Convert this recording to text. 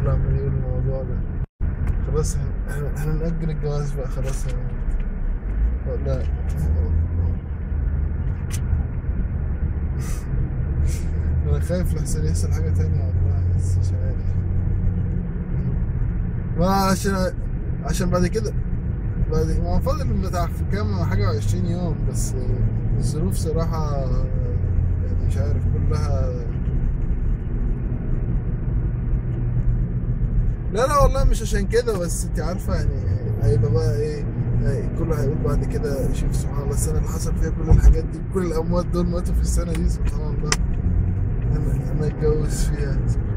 كله عمال يقول الموضوع ده خلاص احنا- احنا احنا نأجل الجواز بقى خلاص يعني لا انا خايف لحسن يحصل حاجة تانية والله بس مش عارف ما عشان عشان بعد كده بعد ما هو فاضل بتاع في كام حاجة وعشرين يوم بس الظروف صراحة يعني مش عارف كلها لا لا والله مش عشان كده بس انت عارفة يعني هيبقى بقى ايه كله هيقول بعد كده شوف سبحان الله السنة اللي حصل فيها كل الحاجات دي كل الأموات دول ماتوا في السنة دي سبحان الله أنا أنا أتجوز فيها سبحان